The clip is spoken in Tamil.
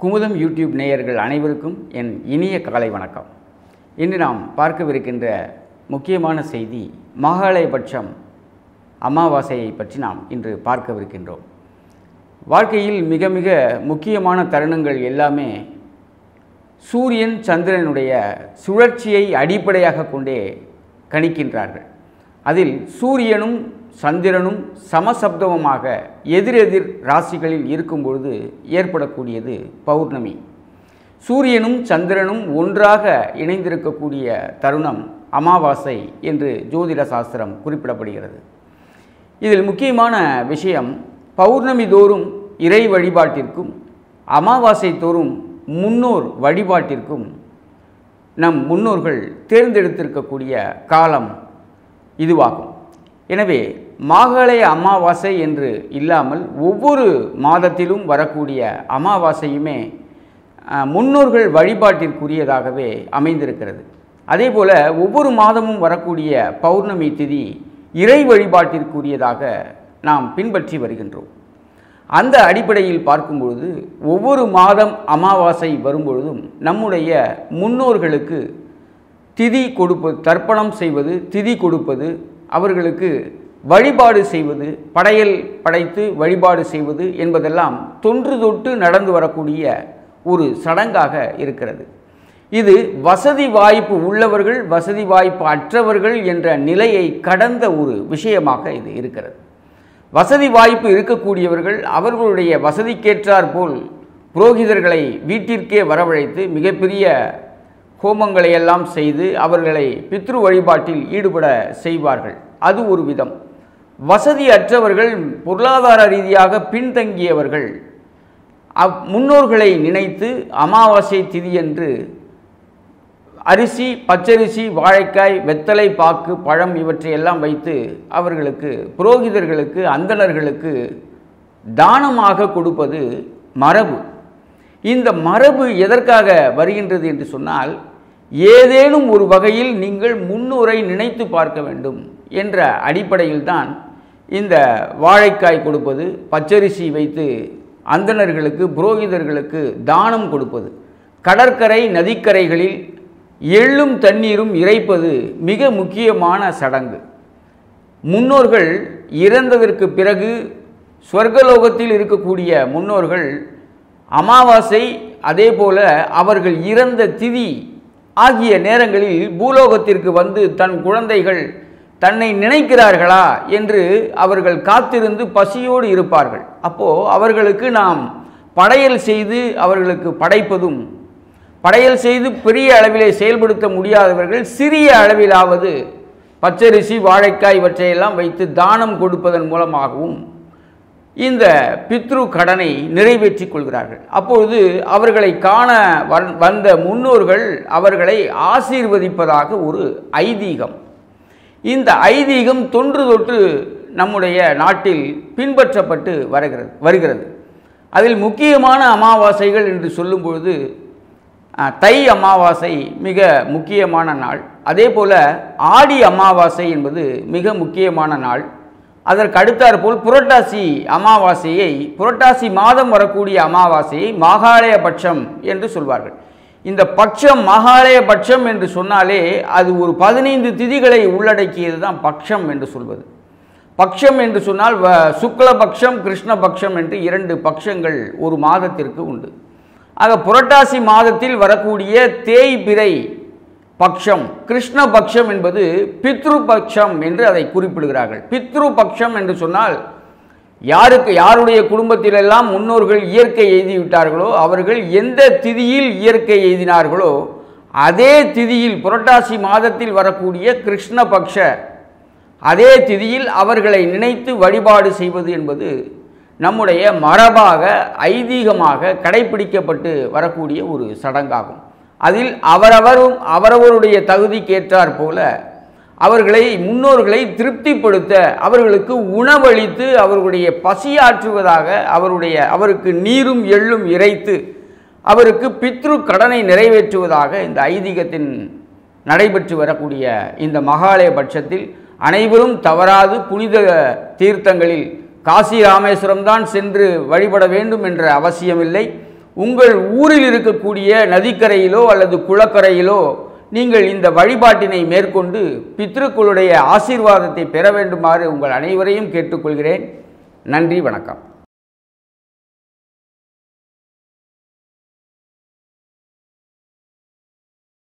குமுதம் யூடியூப் நேயர்கள் அனைவருக்கும் என் இனிய காலை வணக்கம் இன்று நாம் பார்க்கவிருக்கின்ற முக்கியமான செய்தி மகாலயபட்சம் அமாவாசையை பற்றி நாம் இன்று பார்க்கவிருக்கின்றோம் வாழ்க்கையில் மிக மிக முக்கியமான தருணங்கள் எல்லாமே சூரியன் சந்திரனுடைய சுழற்சியை அடிப்படையாக கொண்டே கணிக்கின்றார்கள் அதில் சூரியனும் சந்திரனும் சமசப்தமமாக எதிரெதிர் ராசிகளில் இருக்கும் பொழுது ஏற்படக்கூடியது பௌர்ணமி சூரியனும் சந்திரனும் ஒன்றாக இணைந்திருக்கக்கூடிய தருணம் அமாவாசை என்று ஜோதிட சாஸ்திரம் குறிப்பிடப்படுகிறது இதில் முக்கியமான விஷயம் பௌர்ணமி தோறும் இறை வழிபாட்டிற்கும் அமாவாசை தோறும் முன்னோர் வழிபாட்டிற்கும் நம் முன்னோர்கள் தேர்ந்தெடுத்திருக்கக்கூடிய காலம் இதுவாகும் எனவே மாகாளய அமாவாசை என்று இல்லாமல் ஒவ்வொரு மாதத்திலும் வரக்கூடிய அமாவாசையுமே அஹ், முன்னோர்கள் வழிபாட்டிற்குரியதாகவே அமைந்திருக்கிறது அதேபோல ஒவ்வொரு மாதமும் வரக்கூடிய பௌர்ணமி திதி இறை வழிபாட்டிற்குரியதாக நாம் பின்பற்றி வருகின்றோம் அந்த அடிப்படையில் பார்க்கும்பொழுது ஒவ்வொரு மாதம் அமாவாசை வரும்பொழுதும் நம்முடைய முன்னோர்களுக்கு திதி கொடுப்பது தர்ப்பணம் செய்வது திதி கொடுப்பது அவர்களுக்கு வழிபாடு செய்வது படையல் படைத்து வழிபாடு செய்வது என்பதெல்லாம் தொன்று தொட்டு நடந்து வரக்கூடிய ஒரு சடங்காக இருக்கிறது இது வசதி வாய்ப்பு உள்ளவர்கள் வசதி வாய்ப்பு அற்றவர்கள் என்ற நிலையை கடந்த ஒரு விஷயமாக இது இருக்கிறது வசதி வாய்ப்பு இருக்கக்கூடியவர்கள் அவர்களுடைய வசதிக்கேற்றாற் போல் புரோகிதர்களை வீட்டிற்கே வரவழைத்து மிகப்பெரிய ஹோமங்களை எல்லாம் செய்து அவர்களை பித்ரு வழிபாட்டில் ஈடுபட செய்வார்கள் அது ஒரு விதம் வசதி அற்றவர்கள் பொருளாதார ரீதியாக பின்தங்கியவர்கள் அவ் முன்னோர்களை நினைத்து அமாவாசை திதியன்று அரிசி பச்சரிசி வாழைக்காய் வெத்தலை பாக்கு பழம் இவற்றையெல்லாம் வைத்து அவர்களுக்கு புரோகிதர்களுக்கு அந்தணர்களுக்கு தானமாக கொடுப்பது மரபு இந்த மரபு எதற்காக வருகின்றது என்று சொன்னால் ஏதேனும் ஒரு வகையில் நீங்கள் முன்னோரை நினைத்து பார்க்க வேண்டும் என்ற அடிப்படையில்தான் இந்த வாழைக்காய் கொடுப்பது பச்சரிசி வைத்து அந்தணர்களுக்கு புரோகிதர்களுக்கு தானம் கொடுப்பது கடற்கரை நதிக்கரைகளில் எள்ளும் தண்ணீரும் இறைப்பது மிக முக்கியமான சடங்கு முன்னோர்கள் இறந்ததற்கு பிறகு ஸ்வர்கலோகத்தில் இருக்கக்கூடிய முன்னோர்கள் அமாவாசை அதே போல அவர்கள் இறந்த திதி ஆகிய நேரங்களில் பூலோகத்திற்கு வந்து தன் குழந்தைகள் தன்னை நினைக்கிறார்களா என்று அவர்கள் காத்திருந்து பசியோடு இருப்பார்கள் அப்போ அவர்களுக்கு நாம் படையல் செய்து அவர்களுக்கு படைப்பதும் படையல் செய்து பெரிய அளவிலே செயல்படுத்த முடியாதவர்கள் சிறிய அளவிலாவது பச்சரிசி வாழைக்காய் இவற்றையெல்லாம் வைத்து தானம் கொடுப்பதன் மூலமாகவும் இந்த பித்ரு கடனை நிறைவேற்றிக் கொள்கிறார்கள் அப்பொழுது அவர்களை காண வந்- வந்த முன்னோர்கள் அவர்களை ஆசீர்வதிப்பதாக ஒரு ஐதீகம் இந்த ஐதீகம் தொன்று தொட்டு நம்முடைய நாட்டில் பின்பற்றப்பட்டு வருகிறது வருகிறது அதில் முக்கியமான அமாவாசைகள் என்று சொல்லும் பொழுது அஹ், தை அமாவாசை மிக முக்கியமான நாள் அதே போல் ஆடி அமாவாசை என்பது மிக முக்கியமான நாள் அதற்கு அடுத்தாற்போல் புரட்டாசி அமாவாசையை புரட்டாசி மாதம் வரக்கூடிய அமாவாசையை மாகாளய பட்சம் என்று சொல்வார்கள் இந்த பட்சம் மகாலய பட்சம் என்று சொன்னாலே அது ஒரு பதினைந்து திதிகளை உள்ளடக்கியது தான் பட்சம் என்று சொல்வது பட்சம் என்று சொன்னால் வ- சுக்லபக்ஷம் கிருஷ்ணபக்ஷம் என்று இரண்டு பட்சங்கள் ஒரு மாதத்திற்கு உண்டு ஆக புரட்டாசி மாதத்தில் வரக்கூடிய தேய்பிறை பக்ஷம் கிருஷ்ண பக்ஷம் என்பது பித்ரு பக்ஷம் என்று அதை குறிப்பிடுகிறார்கள் பித்ரு பக்ஷம் என்று சொன்னால் யாருக்கு யாருடைய குடும்பத்திலெல்லாம் முன்னோர்கள் இயற்கை எய்தி விட்டார்களோ அவர்கள் எந்த திதியில் இயற்கை எய்தினார்களோ அதே திதியில் புரட்டாசி மாதத்தில் வரக்கூடிய கிருஷ்ணபக்ஷ அதே திதியில் அவர்களை நினைத்து வழிபாடு செய்வது என்பது நம்முடைய மரபாக ஐதீகமாக கடைபிடிக்கப்பட்டு வரக்கூடிய ஒரு சடங்காகும் அதில் அவரவரும் அவரவருடைய தகுதிக்கேற்றாற் போல அவர்களை முன்னோர்களை திருப்திப்படுத்த அவர்களுக்கு உணவளித்து அவர்களுடைய பசியாற்றுவதாக அவருடைய அவருக்கு நீரும் எள்ளும் இறைத்து அவருக்கு பித்ரு கடனை நிறைவேற்றுவதாக இந்த ஐதீகத்தின் நடைபெற்று வரக்கூடிய இந்த மகாலய பட்சத்தில் அனைவரும் தவறாது புனித தீர்த்தங்களில் காசி ராமேஸ்வரம் தான் சென்று வழிபட வேண்டும் என்ற அவசியமில்லை உங்கள் ஊரில் இருக்கக்கூடிய நதிக்கரையிலோ அல்லது குளக்கரையிலோ நீங்கள் இந்த வழிபாட்டினை மேற்கொண்டு பித்ருக்களுடைய ஆசீர்வாதத்தை பெற வேண்டுமாறு உங்கள் அனைவரையும் கேட்டுக்கொள்கிறேன் நன்றி வணக்கம்